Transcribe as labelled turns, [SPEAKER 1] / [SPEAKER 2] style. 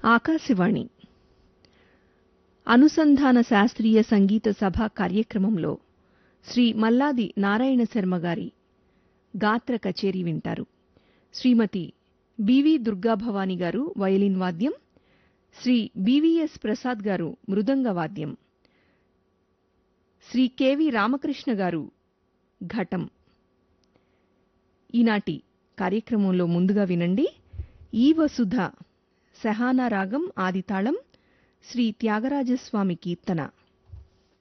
[SPEAKER 1] ఆకాశవాణి అనుసంధాన శాస్త్రీయ సంగీత సభ కార్యక్రమంలో శ్రీ మల్లాది నారాయణ శర్మ గారి గాత్ర కచేరీ వింటారు శ్రీమతి బివి దుర్గాభవాని గారు వయలిన్ వాద్యం శ్రీ బివిఎస్ ప్రసాద్ గారు మృదంగ వాద్యం శ్రీ కెవి రామకృష్ణ గారు ఘటం ఈనాటి కార్యక్రమంలో ముందుగా వినండి ఈ వసుధ సహానా రాగం ఆదితాళం శ్రీ త్యాగరాజస్వామి కీర్తన